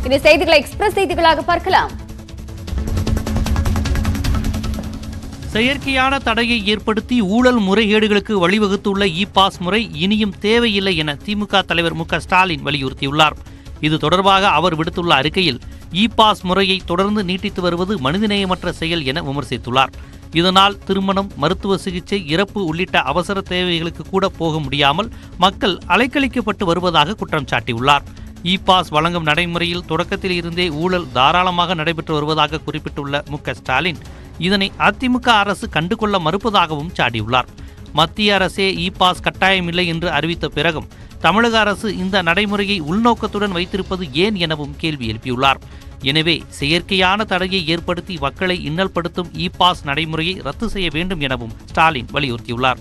இந்த செய்திகளை எக்ஸ்பிரஸ் செய்திகளாக பார்க்கலாம் செயற்கையான தடையை ஏற்படுத்தி ஊழல் முறைகேடுகளுக்கு வழிவகுத்துள்ள இ பாஸ் முறை இனியும் தேவையில்லை என திமுக தலைவர் மு க ஸ்டாலின் வலியுறுத்தியுள்ளார் இது தொடர்பாக அவர் விடுத்துள்ள அறிக்கையில் இ பாஸ் முறையை தொடர்ந்து நீட்டித்து வருவது மனிதநேயமற்ற செயல் என விமர்சித்துள்ளார் இதனால் திருமணம் மருத்துவ சிகிச்சை இறப்பு உள்ளிட்ட அவசர தேவைகளுக்கு கூட போக முடியாமல் மக்கள் அலைக்கழிக்கப்பட்டு வருவதாக குற்றம் சாட்டியுள்ளார் இ பாஸ் வழங்கும் நடைமுறையில் தொடக்கத்தில் இருந்தே ஊழல் தாராளமாக நடைபெற்று வருவதாக குறிப்பிட்டுள்ள மு க ஸ்டாலின் இதனை அதிமுக அரசு கண்டுகொள்ள மறுப்பதாகவும் சாடியுள்ளார் மத்திய அரசே இ பாஸ் கட்டாயமில்லை என்று அறிவித்த பிறகும் தமிழக அரசு இந்த நடைமுறையை உள்நோக்கத்துடன் வைத்திருப்பது ஏன் எனவும் கேள்வி எழுப்பியுள்ளார் எனவே செயற்கையான தடையை ஏற்படுத்தி மக்களை இன்னல்படுத்தும் இ பாஸ் நடைமுறையை ரத்து செய்ய வேண்டும் எனவும் ஸ்டாலின் வலியுறுத்தியுள்ளார்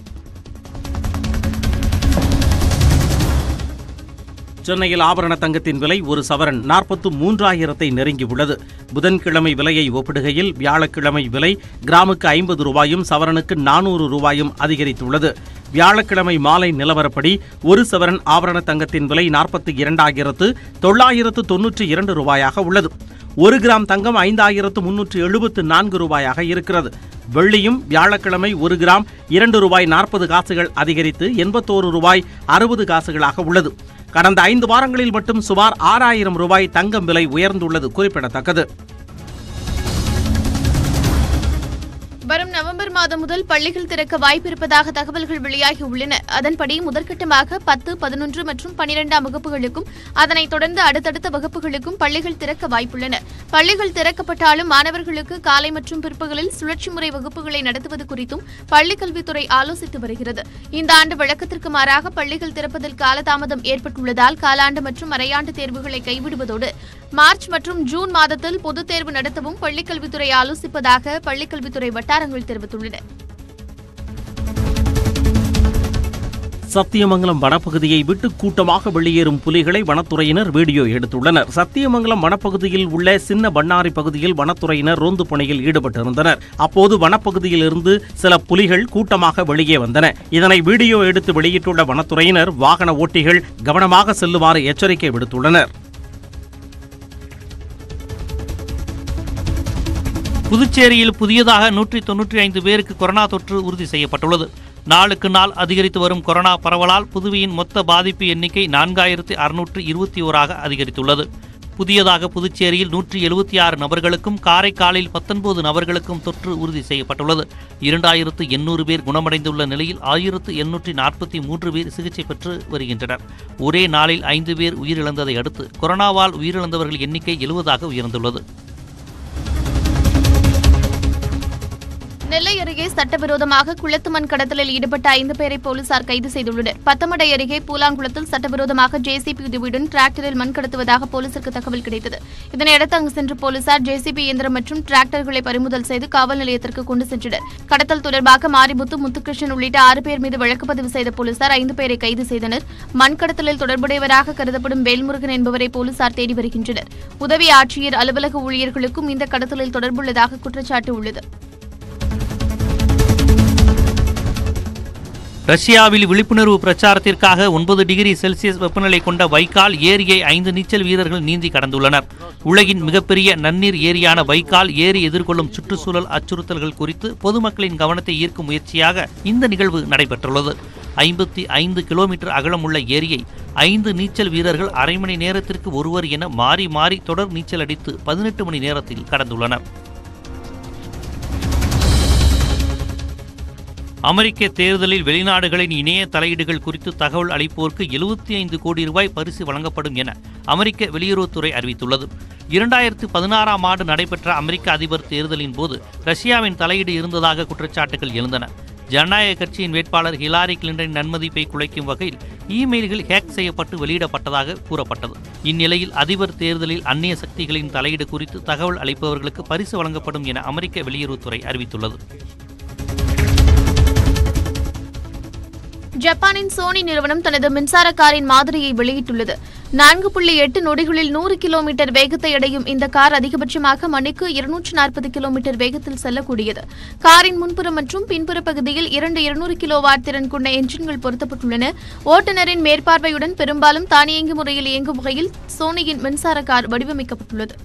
சென்னையில் ஆபரண தங்கத்தின் விலை ஒரு சவரன் நாற்பத்து மூன்றாயிரத்தை நெருங்கியுள்ளது புதன்கிழமை விலையை ஒப்பிடுகையில் வியாழக்கிழமை விலை கிராமுக்கு ஐம்பது ரூபாயும் சவரனுக்கு நானூறு ரூபாயும் அதிகரித்துள்ளது வியாழக்கிழமை மாலை நிலவரப்படி ஒரு சவரன் ஆபரண தங்கத்தின் விலை நாற்பத்தி இரண்டாயிரத்து தொள்ளாயிரத்து தொன்னூற்றி இரண்டு ரூபாயாக உள்ளது ஒரு கிராம் தங்கம் ஐந்தாயிரத்து முன்னூற்று எழுபத்து நான்கு ரூபாயாக இருக்கிறது வெள்ளியும் வியாழக்கிழமை ஒரு கிராம் இரண்டு ரூபாய் நாற்பது காசுகள் அதிகரித்து எண்பத்தோரு ரூபாய் அறுபது காசுகளாக உள்ளது கடந்த ஐந்து வாரங்களில் மட்டும் சுமார் ஆறாயிரம் ரூபாய் தங்கம் விலை உயர்ந்துள்ளது குறிப்பிடத்தக்கது வரும் நவம்பர் மாதம் முதல் பள்ளிகள் திறக்க வாய்ப்பிருப்பதாக தகவல்கள் வெளியாகி உள்ளன அதன்படி முதற்கட்டமாக பத்து பதினொன்று மற்றும் பனிரெண்டாம் வகுப்புகளுக்கும் அதனைத் தொடர்ந்து அடுத்தடுத்த வகுப்புகளுக்கும் பள்ளிகள் திறக்க வாய்ப்புள்ளன பள்ளிகள் திறக்கப்பட்டாலும் மாணவர்களுக்கு காலை மற்றும் பிற்பகலில் சுழற்சி முறை வகுப்புகளை நடத்துவது குறித்தும் பள்ளிக் கல்வித்துறை ஆலோசித்து வருகிறது இந்த ஆண்டு வழக்கத்திற்கு மாறாக பள்ளிகள் திறப்பதில் காலதாமதம் ஏற்பட்டுள்ளதால் காலாண்டு மற்றும் அரையாண்டு தேர்வுகளை கைவிடுவதோடு மார்ச் மற்றும் ஜூன் மாதத்தில் பொதுத் தேர்வு நடத்தவும் பள்ளிக் கல்வித்துறை ஆலோசிப்பதாக பள்ளிக் கல்வித்துறை வட்டாரங்கள் தெரிவித்துள்ளன சத்தியமங்கலம் வனப்பகுதியை விட்டு கூட்டமாக வெளியேறும் புலிகளை வனத்துறையினர் வீடியோ எடுத்துள்ளனர் சத்தியமங்கலம் வனப்பகுதியில் உள்ள சின்ன பண்ணாரி பகுதியில் வனத்துறையினர் ரோந்து பணியில் ஈடுபட்டிருந்தனர் அப்போது வனப்பகுதியில் இருந்து சில புலிகள் கூட்டமாக வெளியே வந்தன இதனை வீடியோ எடுத்து வெளியிட்டுள்ள வனத்துறையினர் வாகன ஓட்டிகள் கவனமாக செல்லுமாறு எச்சரிக்கை விடுத்துள்ளனர் புதுச்சேரியில் புதியதாக நூற்றி தொன்னூற்றி ஐந்து பேருக்கு கொரோனா தொற்று உறுதி செய்யப்பட்டுள்ளது நாளுக்கு நாள் அதிகரித்து வரும் கொரோனா பரவலால் புதுவையின் மொத்த பாதிப்பு எண்ணிக்கை நான்காயிரத்தி அறுநூற்று இருபத்தி ஓராக அதிகரித்துள்ளது புதியதாக புதுச்சேரியில் நூற்றி எழுபத்தி ஆறு நபர்களுக்கும் காரைக்காலில் பத்தொன்பது நபர்களுக்கும் தொற்று உறுதி செய்யப்பட்டுள்ளது இரண்டாயிரத்து எண்ணூறு பேர் குணமடைந்துள்ள நிலையில் ஆயிரத்து எண்ணூற்றி நாற்பத்தி மூன்று பேர் சிகிச்சை பெற்று வருகின்றனர் ஒரே நாளில் ஐந்து பேர் உயிரிழந்ததை அடுத்து கொரோனாவால் உயிரிழந்தவர்கள் எண்ணிக்கை எழுபதாக உயர்ந்துள்ளது நெல்லை அருகே சட்டவிரோதமாக குளத்து மண் கடத்தலில் ஈடுபட்ட ஐந்து பேரை போலீசார் கைது செய்துள்ளனர் பத்தமடை அருகே பூலாங்குளத்தில் சட்டவிரோதமாக ஜேசிபி உதவியுடன் டிராக்டரில் மண் கடத்துவதாக போலீசிற்கு தகவல் கிடைத்தது இதனையடுத்து அங்கு சென்ற போலீசார் ஜேசிபி இயந்திரம் மற்றும் டிராக்டர்களை பறிமுதல் செய்து காவல் நிலையத்திற்கு கொண்டு சென்றனர் கடத்தல் தொடர்பாக மாரிமுத்து முத்துகிருஷ்ணன் உள்ளிட்ட ஆறு பேர் மீது வழக்கு பதிவு செய்த போலீசார் ஐந்து பேரை கைது செய்தனர் மண் கடத்தலில் தொடர்புடையவராக கருதப்படும் வேல்முருகன் என்பவரை போலீசார் தேடி வருகின்றனர் உதவி ஆட்சியர் அலுவலக ஊழியர்களுக்கும் இந்த கடத்தலில் தொடர்புள்ளதாக குற்றச்சாட்டு உள்ளது ரஷ்யாவில் விழிப்புணர்வு பிரச்சாரத்திற்காக ஒன்பது டிகிரி செல்சியஸ் வெப்பநிலை கொண்ட வைக்கால் ஏரியை ஐந்து நீச்சல் வீரர்கள் நீந்தி கடந்துள்ளனர் உலகின் மிகப்பெரிய நன்னீர் ஏரியான வைக்கால் ஏரி எதிர்கொள்ளும் சுற்றுச்சூழல் அச்சுறுத்தல்கள் குறித்து பொதுமக்களின் கவனத்தை ஈர்க்கும் முயற்சியாக இந்த நிகழ்வு நடைபெற்றுள்ளது ஐம்பத்தி ஐந்து கிலோமீட்டர் அகலமுள்ள ஏரியை ஐந்து நீச்சல் வீரர்கள் அரை மணி நேரத்திற்கு ஒருவர் என மாறி மாறி தொடர் நீச்சல் அடித்து பதினெட்டு மணி நேரத்தில் கடந்துள்ளனர் அமெரிக்க தேர்தலில் வெளிநாடுகளின் இணைய தலையீடுகள் குறித்து தகவல் அளிப்போருக்கு எழுபத்தி ஐந்து கோடி ரூபாய் பரிசு வழங்கப்படும் என அமெரிக்க வெளியுறவுத்துறை அறிவித்துள்ளது இரண்டாயிரத்து பதினாறாம் ஆண்டு நடைபெற்ற அமெரிக்க அதிபர் தேர்தலின் போது ரஷ்யாவின் தலையீடு இருந்ததாக குற்றச்சாட்டுகள் எழுந்தன ஜனநாயக கட்சியின் வேட்பாளர் ஹிலாரி கிளின்டனின் நன்மதிப்பை குலைக்கும் வகையில் இமெயில்கள் ஹேக் செய்யப்பட்டு வெளியிடப்பட்டதாக கூறப்பட்டது இந்நிலையில் அதிபர் தேர்தலில் அந்நிய சக்திகளின் தலையீடு குறித்து தகவல் அளிப்பவர்களுக்கு பரிசு வழங்கப்படும் என அமெரிக்க வெளியுறவுத்துறை அறிவித்துள்ளது ஜப்பானின் சோனி நிறுவனம் தனது மின்சார காரின் மாதிரியை வெளியிட்டுள்ளது நான்கு புள்ளி எட்டு நொடிகளில் நூறு கிலோமீட்டர் வேகத்தை அடையும் இந்த கார் அதிகபட்சமாக மணிக்கு இருநூற்று நாற்பது கிலோமீட்டர் வேகத்தில் செல்லக்கூடியது காரின் முன்புறம் மற்றும் பின்புற பகுதியில் இரண்டு இருநூறு கிலோவாட் திறன் கொண்ட என்ஜின்கள் பொருத்தப்பட்டுள்ளன ஓட்டுநரின் மேற்பார்வையுடன் பெரும்பாலும் தானியங்கி முறையில் இயங்கும் வகையில் சோனியின் மின்சார கார் வடிவமைக்கப்பட்டுள்ளது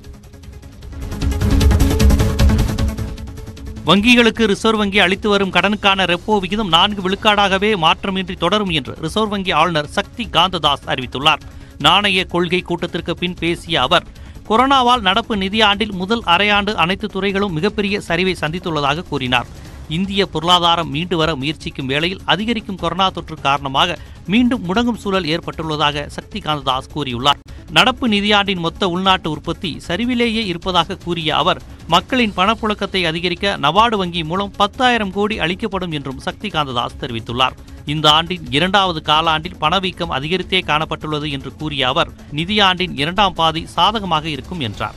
வங்கிகளுக்கு ரிசர்வ் வங்கி அளித்து வரும் கடனுக்கான ரெப்போ விகிதம் நான்கு விழுக்காடாகவே மாற்றமின்றி தொடரும் என்று ரிசர்வ் வங்கி ஆளுநர் சக்தி காந்ததாஸ் அறிவித்துள்ளார் நாணய கொள்கை கூட்டத்திற்கு பின் பேசிய அவர் கொரோனாவால் நடப்பு நிதியாண்டில் முதல் அரையாண்டு அனைத்து துறைகளும் மிகப்பெரிய சரிவை சந்தித்துள்ளதாக கூறினார் இந்திய பொருளாதாரம் மீண்டு வர முயற்சிக்கும் வேளையில் அதிகரிக்கும் கொரோனா தொற்று காரணமாக மீண்டும் முடங்கும் சூழல் ஏற்பட்டுள்ளதாக சக்தி காந்ததாஸ் கூறியுள்ளார் நடப்பு நிதியாண்டின் மொத்த உள்நாட்டு உற்பத்தி சரிவிலேயே இருப்பதாக கூறிய அவர் மக்களின் பணப்புழக்கத்தை அதிகரிக்க நபார்டு வங்கி மூலம் பத்தாயிரம் கோடி அளிக்கப்படும் என்றும் சக்தி காந்ததாஸ் தெரிவித்துள்ளார் இந்த ஆண்டின் இரண்டாவது காலாண்டில் பணவீக்கம் அதிகரித்தே காணப்பட்டுள்ளது என்று கூறிய அவர் நிதியாண்டின் இரண்டாம் பாதி சாதகமாக இருக்கும் என்றார்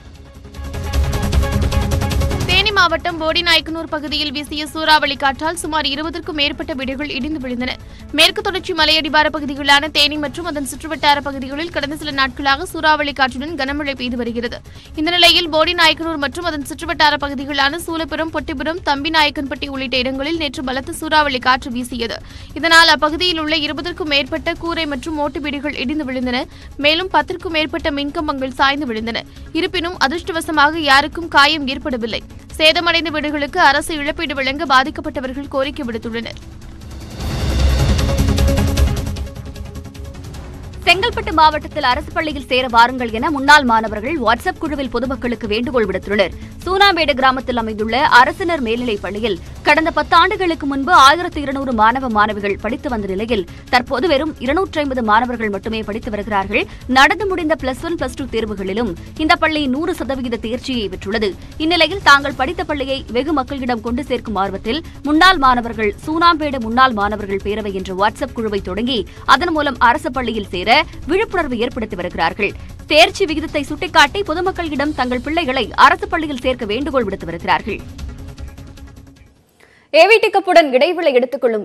தேனி மாவட்டம் போடிநாயக்கனூர் பகுதியில் வீசிய சூறாவளி காற்றால் சுமார் இருபதற்கும் மேற்பட்ட வீடுகள் இடிந்து விழுந்தன மேற்கு தொடர்ச்சி மலையடிவார பகுதிகளான தேனி மற்றும் அதன் சுற்றுவட்டார பகுதிகளில் கடந்த சில நாட்களாக சூறாவளி காற்றுடன் கனமழை பெய்து வருகிறது இந்த நிலையில் போடிநாயக்கனூர் மற்றும் அதன் சுற்றுவட்டார பகுதிகளான சூலப்புரம் பொட்டிபுரம் தம்பிநாயக்கன்பட்டி உள்ளிட்ட இடங்களில் நேற்று பலத்த சூறாவளி காற்று வீசியது இதனால் அப்பகுதியில் உள்ள இருபதற்கும் மேற்பட்ட கூரை மற்றும் ஓட்டு வீடுகள் இடிந்து விழுந்தன மேலும் பத்திற்கும் மேற்பட்ட மின்கம்பங்கள் சாய்ந்து விழுந்தன இருப்பினும் அதிர்ஷ்டவசமாக யாருக்கும் காயம் ஏற்படவில்லை சேதமடைந்த வீடுகளுக்கு அரசு இழப்பீடு வழங்க பாதிக்கப்பட்டவர்கள் கோரிக்கை விடுத்துள்ளனர் செங்கல்பட்டு மாவட்டத்தில் அரசு பள்ளியில் சேர வாருங்கள் என முன்னாள் மாணவர்கள் வாட்ஸ்அப் குழுவில் பொதுமக்களுக்கு வேண்டுகோள் விடுத்துள்ளனர் சூனாம்பேடு கிராமத்தில் அமைந்துள்ள அரசினர் மேல்நிலைப் பள்ளியில் கடந்த பத்தாண்டுகளுக்கு முன்பு ஆயிரத்து இருநூறு மாணவ மாணவிகள் படித்து வந்த நிலையில் தற்போது வெறும் இருநூற்றி ஐம்பது மாணவர்கள் மட்டுமே படித்து வருகிறார்கள் நடந்து முடிந்த பிளஸ் ஒன் பிளஸ் டூ தேர்வுகளிலும் இந்த பள்ளி நூறு சதவிகித தேர்ச்சியை பெற்றுள்ளது இந்நிலையில் தாங்கள் படித்த பள்ளியை வெகு மக்களிடம் கொண்டு சேர்க்கும் ஆர்வத்தில் முன்னாள் மாணவர்கள் சூனாம்பேடு முன்னாள் மாணவர்கள் பேரவை என்ற வாட்ஸ்அப் குழுவை தொடங்கி அதன் மூலம் அரசு பள்ளியில் சேர விழிப்புணர்வு ஏற்படுத்தி வருகிறார்கள் தேர்ச்சி விகிதத்தை சுட்டிக்காட்டி பொதுமக்களிடம் தங்கள் பிள்ளைகளை அரசு பள்ளியில் சேர்க்க வேண்டுகோள் விடுத்து வருகிறார்கள் ஏவிடி கப்புடன் இடைவேளை எடுத்துக் கொள்ளும்